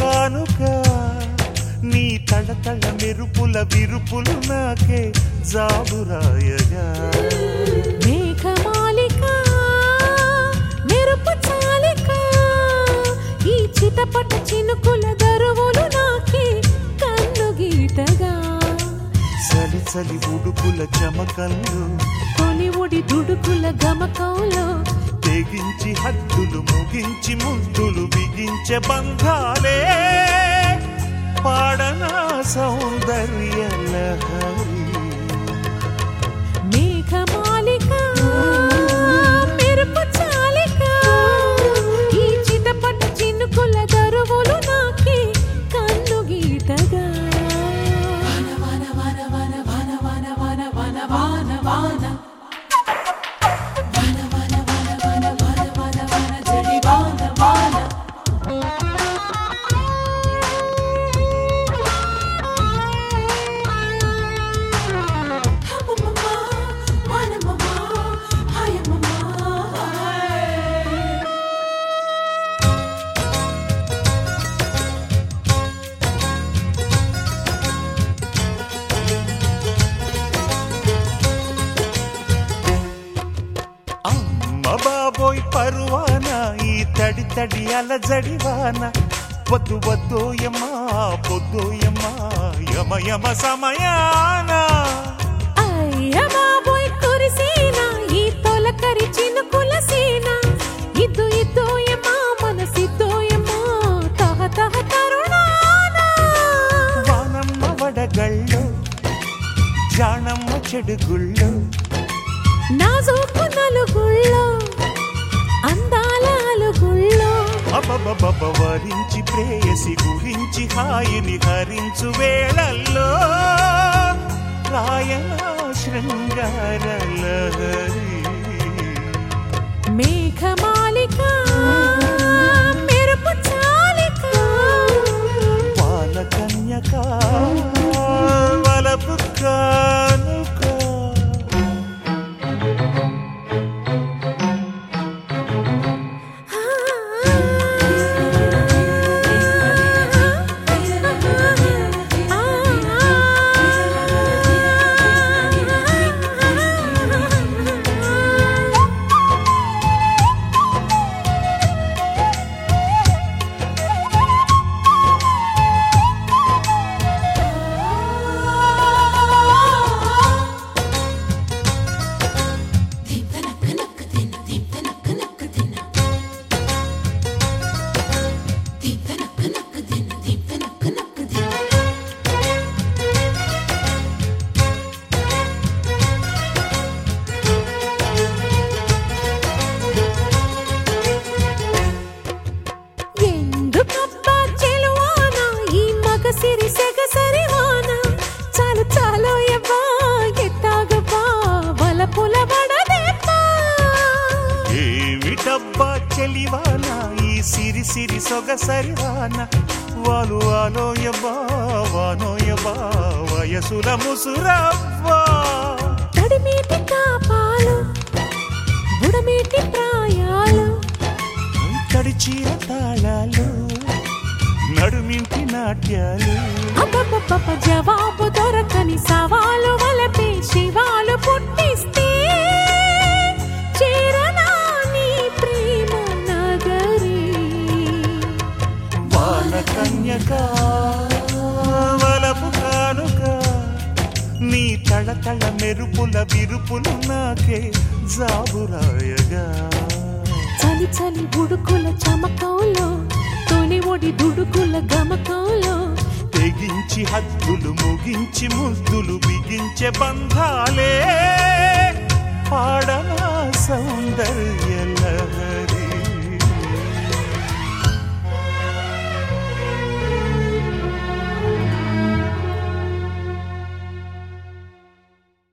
కానుక నీ తళతళ మెరుపుల విరుపులు నాకే జాబురాయగా మేఘమాలిక మెరుపు చాలిక ఈ చిటపట చినుకుల దరువులు నాకే కన్ను గీటగా చలి చలి ఉడుకుల చమకల్లో కొలివుడి దుడుకుల గమకంలో తెగించి హద్దులు ముగించి ముద్దులు బిగించే బంధాలే పాడనా సౌందర్య లహరి మేఘమాలిక మెరుపు చాలిక ఈ చిటపట చినుకుల దరువులు నాకే కన్ను గీటగా వాన వాన వాన వాన వాన వాన వాన వాన వాన వాన వాన వాన వాన వాన వాన వాన జడి వాన వాన అమ్మ బాబోయ్ పరువాన ఈ తడి తడి అలజడివాన వద్దు వద్దోయమ్మా పొద్దోయమ్మా యమ యమ సమయాన అయ్య బాబోయ్ కురిసేనా ఈ తొలకరి చినుకుల సేన ఇద్దు ఇద్దోయమా మనసిద్దోయమా తహ తహ తరుణానా వానమ్మ వడగళ్ళు జాణమ్మ చెడుగుళ్ళు నాజూకు నలుగుళ్ళో అందాల అలుగుళ్ళో అబబబబ వరించి ప్రేయసి గురించి హాయిని హరించు వేళల్లో రాయణ శృంగార లహరి మేఘమాలిక మెరుపు చాలిక పాల కన్యక వలపు కానుక ఎందుకబ్బా చెలువాన ఈ మగ సిరి సెగ సరివాన చాలు చాలు ఎవ్వా ఎత్తాగబ్బా వలపుల వడదెప్పా ఏమిటబ్బా చెలివాన ఈ సిరి సిరి సొగసరివాన వాలు వాలోయబా వానోయబా వయసుల ముసురవ్వా తడిమీటి కాపాలు బుడమీటి ప్రాయాలు తడిచీర తాళాలు నడుమింటి నాట్యాలు అబ్బబ్బబ్బ జవాబు దొరకని సవాలు వలపే శివాలు పుట్టిస్తే చేరనా నీ ప్రేమ నగరి బాల కన్యక వలపు కానుక నీ తళతళ మెరుపుల విరుపులు నాకే జాబురాయగా చలి చలి ఉడుకుల చమకంలో తొలి ఒడి దుడుకుల గమకంలో తెగించి హద్దులు ముగించి ముద్దులు బిగించే బంధాలే పాడనా సౌందర్య